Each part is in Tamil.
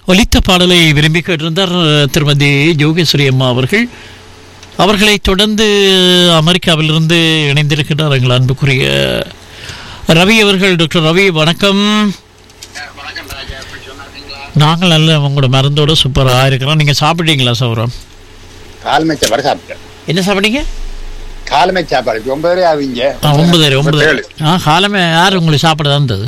ஒலித்த பாடலை விரும்பி கேட்டிருந்தார் திருமதி யோகேஸ்வரி அம்மா அவர்கள் அவர்களை தொடர்ந்து அமெரிக்காவிலிருந்து இணைந்திருக்கிறார் எங்கள் அன்புக்குரிய ரவி அவர்கள் டாக்டர் ரவி வணக்கம் நாங்கள் நல்ல உங்களோட மருந்தோட சூப்பராக இருக்கிறோம் நீங்கள் சாப்பிட்டீங்களா சௌரம் காலமை சாப்பாடு சாப்பிட்டேன் என்ன சாப்பிட்டீங்க காலமை சாப்பாடு இப்ப ஒன்பதரை ஆவீங்க ஆ, ஒன்பதரை ஒன்பதரை ஏழு. ஆ காலமே யார் உங்களுக்கு சாப்பிட தந்தது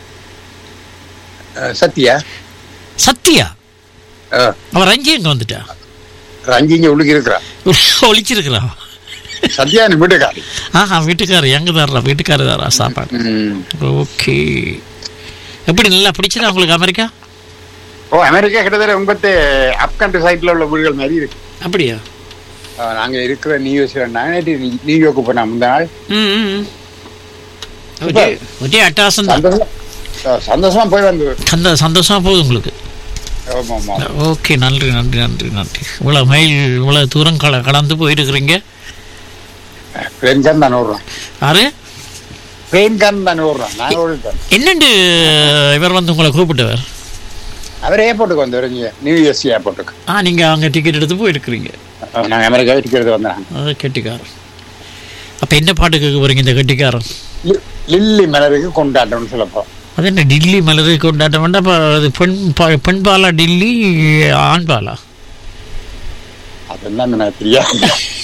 அஹ், சத்யா சத்யா அஹ், அவன் ரஞ்சி எங்க வந்துட்டா ரஞ்சி இங்க உள்ளுக்கு இருக்கிறா ஒழிச்சிருக்கிறான் சத்யா என் வீட்டுக்காரி ஆஹா வீட்டுக்காரர் எங்க தர்றா வீட்டுக்காரர் தர்றா சாப்பாடு ம். ஓகே எப்படி நல்லா பிடிச்சதா உங்களுக்கு அமெரிக்கா ஓ அமெரிக்கா கிட்டத்தட்ட உங்கத்து அப் கண்ட்ரி சைட்ல உள்ள வீடுகள் மாதிரி இருக்கு அப்படியா அஹ், நாங்க இருக்கிற நியூஸ் நேற்று நியூயார்க்கு போனோம் முந்த நாள் ம் ம், ம். ஒரே ஒரே அட்டாசம் தான் சந்தோஷம் அஹ், சந்தோஷமா போய் வந்து அந்த சந்தோஷமா போகுது உங்களுக்கு ஆமா ஆமா ஓகே நன்றி நன்றி நன்றி நன்றி இவ்வளோ மைல் இவ்வளோ தூரம் கல கடந்து போயிருக்கிறீங்க பிளேன்கான் தானே ஓடுறோம் யாரு பிளேன்கான் தானே ஓடுறோம் நாங்க ஓடுறோம் என்னண்டு இவர் வந்து உங்களை கூப்பிட்டவர் அவர் ஏர்போர்ட்டுக்கு வந்து வரீங்க நியூஎஸ்சி ஏர்போர்ட்டுக்கு ஆ நீங்கள் அங்கே டிக்கெட் எடுத்து போயிருக்கிறீங்க அஹ், நாங்க அமெரிக்கா டிக்கெட் வந்தேன் அது கெட்டிக்காரன் அப்போ என்ன பாட்டு கேட்க போறீங்க இந்த கெட்டிக்காரன் லி- லில்லி மலருக்கு கொண்டாட்டம்னு சொல்லப்போ அது என்ன டில்லி மலரை கொண்டாட்டம் வேண்டாம் அப்போ அது பெண் பா- பெண் பாலா டில்லி ஆண் பாலா அதெல்லாம் எனக்கு தெரியாது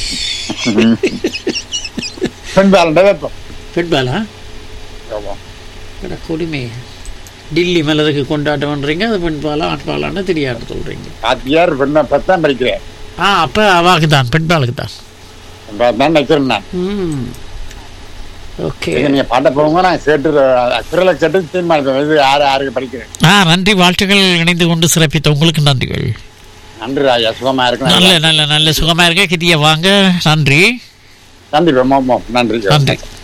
பெண்பாலண்ட வைப்போம் பெண் பாலா ஆமா. என்ன கொடுமை டில்லி மலருக்கு கொண்டாட்டம்ன்றீங்க அது பெண் பாலா ஆண் பாலான்னு தெரியாது சொல்கிறீங்க பாத்தியார் பெண்ணை பத்தான் படிக்கிறேன் ஆ அப்போ அவாக்கு தான் பெண் பாலுக்கு தான் தான் நினைக்கிறேன் நான் ம் ஓகே சரி, நீங்க பாட்ட போங்க நான் கேட்டு குரலை கேட்டு தீர்மானிப்பேன் இது யாரு யாருக்கு படிக்கிறேன் ஆ நன்றி வாழ்த்துக்கள் இணைந்து கொண்டு சிறப்பித்த உங்களுக்கு நன்றிகள் நன்றி ராஜா சுகமா நல்ல இருக்கணும் நல்ல நல்ல சுகமாக இருக்க கிட்டிய வாங்க நன்றி நன்றி ரொம்ப நன்றி நன்றி